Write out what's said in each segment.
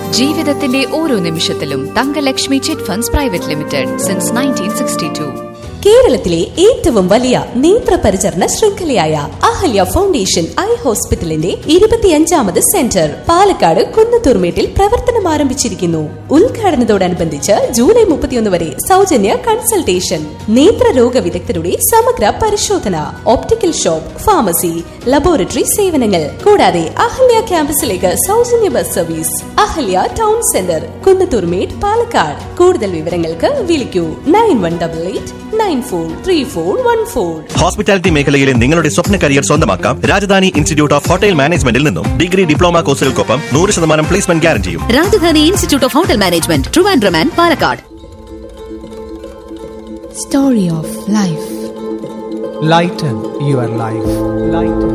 ജീവിതത്തിന്റെ ഓരോ നിമിഷത്തിലും Thankalakshmi chit funds private limited since nineteen sixty two കേരളത്തിലെ ഏറ്റവും വലിയ നേത്ര പരിചരണ ശൃംഖലയായ അഹല്യ ഫൗണ്ടേഷൻ ഐ ഹോസ്പിറ്റലിന്റെ ഇരുപത്തിയഞ്ചാമത് സെന്റർ പാലക്കാട് കുന്നത്തൂർമേട്ടിൽ പ്രവർത്തനം ആരംഭിച്ചിരിക്കുന്നു ഉദ്ഘാടനത്തോടനുബന്ധിച്ച് ജൂലൈ മുപ്പത്തിയൊന്ന് വരെ സൗജന്യ കൺസൾട്ടേഷൻ നേത്രരോഗ വിദഗ്ധരുടെ സമഗ്ര പരിശോധന ഓപ്റ്റിക്കൽ ഷോപ്പ് ഫാർമസി ലബോറട്ടറി സേവനങ്ങൾ കൂടാതെ അഹല്യ ക്യാമ്പസിലേക്ക് സൗജന്യ bus service Ahalya town centre Kunnathurmedu Palakkad കൂടുതൽ വിവരങ്ങൾക്ക് വിളിക്കൂ nine one double eight nine four three four one four hospitality മേഖലയിലെ നിങ്ങളുടെ സ്വപ്ന കരിയർ സ്വന്തമാക്കാം രാജധാനി ഇൻസ്റ്റിറ്റ്യൂട്ട് ഓഫ് ഹോട്ടൽ മാനേജ്മെന്റിൽ നിന്നും ഡിഗ്രി ഡിപ്ലോമ കോഴ്സുകൾക്കൊപ്പം നൂറ് ശതമാനം പ്ലേസ്മെന്റ് ഗ്യാരണ്ടിയും Rajadhani institute of hotel management Trivandrum and Palakkad Story of Life. Lighten your life. Lighten.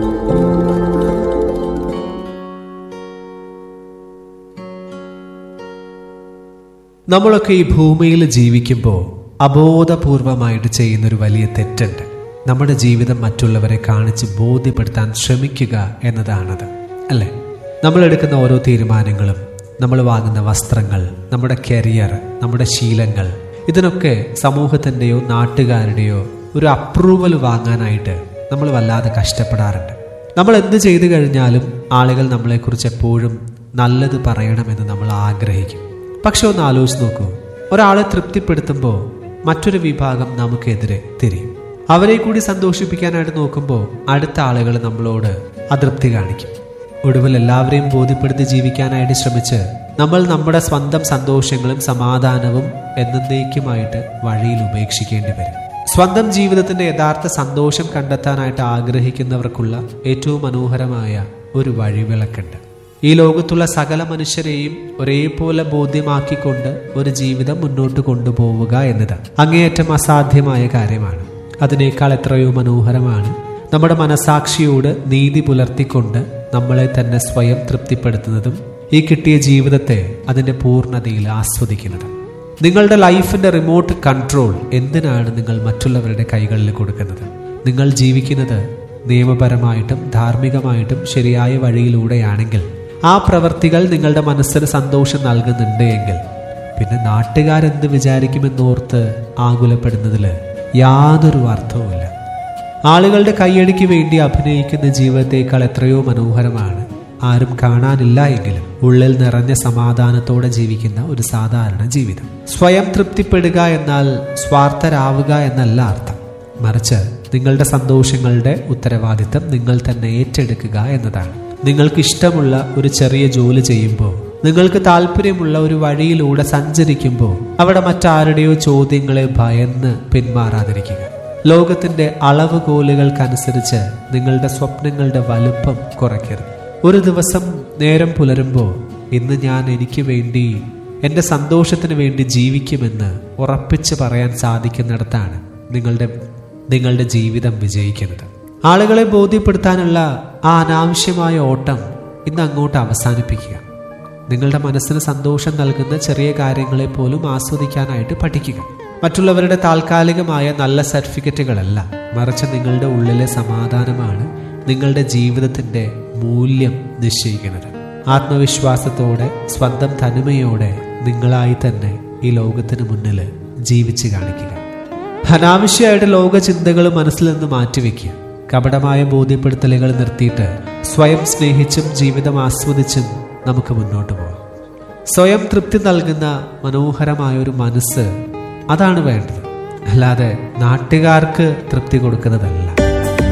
നമ്മളൊക്കെ ഈ ഭൂമിയിൽ ജീവിക്കുമ്പോൾ അബോധപൂർവമായിട്ട് ചെയ്യുന്നൊരു വലിയ തെറ്റുണ്ട് നമ്മുടെ ജീവിതം മറ്റുള്ളവരെ കാണിച്ച് ബോധ്യപ്പെടുത്താൻ ശ്രമിക്കുക എന്നതാണത് അല്ലേ നമ്മൾ എടുക്കുന്ന ഓരോ തീരുമാനങ്ങളും നമ്മൾ വാങ്ങുന്ന വസ്ത്രങ്ങൾ നമ്മുടെ കരിയർ നമ്മുടെ ശീലങ്ങൾ ഇതിനൊക്കെ സമൂഹത്തിൻ്റെയോ നാട്ടുകാരുടെയോ ഒരു അപ്രൂവൽ വാങ്ങാനായിട്ട് നമ്മൾ വല്ലാതെ കഷ്ടപ്പെടാറുണ്ട് നമ്മൾ എന്ത് ചെയ്തു കഴിഞ്ഞാലും ആളുകൾ നമ്മളെക്കുറിച്ച് എപ്പോഴും നല്ലത് പറയണമെന്ന് നമ്മൾ ആഗ്രഹിക്കും പക്ഷെ ഒന്ന് ആലോചിച്ച് നോക്കൂ ഒരാളെ തൃപ്തിപ്പെടുത്തുമ്പോൾ മറ്റൊരു വിഭാഗം നമുക്കെതിരെ തിരിയും അവരെ കൂടി സന്തോഷിപ്പിക്കാനായിട്ട് നോക്കുമ്പോൾ അടുത്ത ആളുകൾ നമ്മളോട് അതൃപ്തി കാണിക്കും ഒടുവിൽ എല്ലാവരെയും ബോധ്യപ്പെടുത്തി ജീവിക്കാനായിട്ട് ശ്രമിച്ച് നമ്മൾ നമ്മുടെ സ്വന്തം സന്തോഷങ്ങളും സമാധാനവും എന്നേക്കുമായിട്ട് വഴിയിൽ ഉപേക്ഷിക്കേണ്ടി വരും സ്വന്തം ജീവിതത്തിന്റെ യഥാർത്ഥ സന്തോഷം കണ്ടെത്താനായിട്ട് ആഗ്രഹിക്കുന്നവർക്കുള്ള ഏറ്റവും മനോഹരമായ ഒരു വഴിവിളക്കുണ്ട് ഈ ലോകത്തുള്ള സകല മനുഷ്യരെയും ഒരേപോലെ ബോധ്യമാക്കിക്കൊണ്ട് ഒരു ജീവിതം മുന്നോട്ട് കൊണ്ടുപോവുക എന്നത് അങ്ങേയറ്റം അസാധ്യമായ കാര്യമാണ് അതിനേക്കാൾ എത്രയോ മനോഹരമാണ് നമ്മുടെ മനസാക്ഷിയോട് നീതി പുലർത്തിക്കൊണ്ട് നമ്മളെ തന്നെ സ്വയം തൃപ്തിപ്പെടുത്തുന്നതും ഈ കിട്ടിയ ജീവിതത്തെ അതിന്റെ പൂർണ്ണതയിൽ ആസ്വദിക്കുന്നതും നിങ്ങളുടെ ലൈഫിന്റെ റിമോട്ട് കൺട്രോൾ എന്തിനാണ് നിങ്ങൾ മറ്റുള്ളവരുടെ കൈകളിൽ കൊടുക്കുന്നത് നിങ്ങൾ ജീവിക്കുന്നത് നിയമപരമായിട്ടും ധാർമ്മികമായിട്ടും ശരിയായ വഴിയിലൂടെയാണെങ്കിൽ ആ പ്രവർത്തികൾ നിങ്ങളുടെ മനസ്സിന് സന്തോഷം നൽകുന്നുണ്ട് എങ്കിൽ പിന്നെ നാട്ടുകാരെന്ത് വിചാരിക്കുമെന്നോർത്ത് ആകുലപ്പെടുന്നതിൽ യാതൊരു അർത്ഥവുമില്ല ആളുകളുടെ കൈയടിക്ക് വേണ്ടി അഭിനയിക്കുന്ന ജീവിതത്തേക്കാൾ എത്രയോ മനോഹരമാണ് ആരും കാണാനില്ല എങ്കിലും ഉള്ളിൽ നിറഞ്ഞ സമാധാനത്തോടെ ജീവിക്കുന്ന ഒരു സാധാരണ ജീവിതം സ്വയം തൃപ്തിപ്പെടുക എന്നാൽ സ്വാർത്ഥരാവുക എന്നല്ല അർത്ഥം മറിച്ച് നിങ്ങളുടെ സന്തോഷങ്ങളുടെ ഉത്തരവാദിത്തം നിങ്ങൾ തന്നെ ഏറ്റെടുക്കുക എന്നതാണ് നിങ്ങൾക്ക് ഇഷ്ടമുള്ള ഒരു ചെറിയ ജോലി ചെയ്യുമ്പോൾ നിങ്ങൾക്ക് താല്പര്യമുള്ള ഒരു വഴിയിലൂടെ സഞ്ചരിക്കുമ്പോൾ അവിടെ മറ്റാരുടെയോ ചോദ്യങ്ങളെ ഭയന്ന് പിന്മാറാതിരിക്കുക ലോകത്തിന്റെ അളവുകോലുകൾക്കനുസരിച്ച് നിങ്ങളുടെ സ്വപ്നങ്ങളുടെ വലുപ്പം കുറയ്ക്കരുത് ഒരു ദിവസം നേരം പുലരുമ്പോൾ ഇന്ന് ഞാൻ എനിക്ക് വേണ്ടി എൻ്റെ സന്തോഷത്തിന് വേണ്ടി ജീവിക്കുമെന്ന് ഉറപ്പിച്ച് പറയാൻ സാധിക്കുന്നിടത്താണ് നിങ്ങളുടെ നിങ്ങളുടെ ജീവിതം വിജയിക്കുന്നത് ആളുകളെ ബോധ്യപ്പെടുത്താനുള്ള ആ അനാവശ്യമായ ഓട്ടം ഇന്ന് അങ്ങോട്ട് അവസാനിപ്പിക്കുക നിങ്ങളുടെ മനസ്സിന് സന്തോഷം നൽകുന്ന ചെറിയ കാര്യങ്ങളെ പോലും ആസ്വദിക്കാനായിട്ട് പഠിക്കുക മറ്റുള്ളവരുടെ താൽക്കാലികമായ നല്ല സർട്ടിഫിക്കറ്റുകളല്ല മറിച്ച് നിങ്ങളുടെ ഉള്ളിലെ സമാധാനമാണ് നിങ്ങളുടെ ജീവിതത്തിന്റെ മൂല്യം നിശ്ചയിക്കുന്നത് ആത്മവിശ്വാസത്തോടെ സ്വന്തം തനിമയോടെ നിങ്ങളായി തന്നെ ഈ ലോകത്തിന് മുന്നിൽ ജീവിച്ച് കാണിക്കുക അനാവശ്യമായിട്ട് ലോക ചിന്തകൾ മനസ്സിൽ നിന്ന് മാറ്റിവെക്കുക കപടമായ ബോധ്യപ്പെടുത്തലുകൾ നിർത്തിയിട്ട് സ്വയം സ്നേഹിച്ചും ജീവിതം ആസ്വദിച്ചും നമുക്ക് മുന്നോട്ട് പോകാം സ്വയം തൃപ്തി നൽകുന്ന മനോഹരമായ ഒരു മനസ്സ് അതാണ് വേണ്ടത് അല്ലാതെ നാട്ടുകാർക്ക് തൃപ്തി കൊടുക്കുന്നതല്ല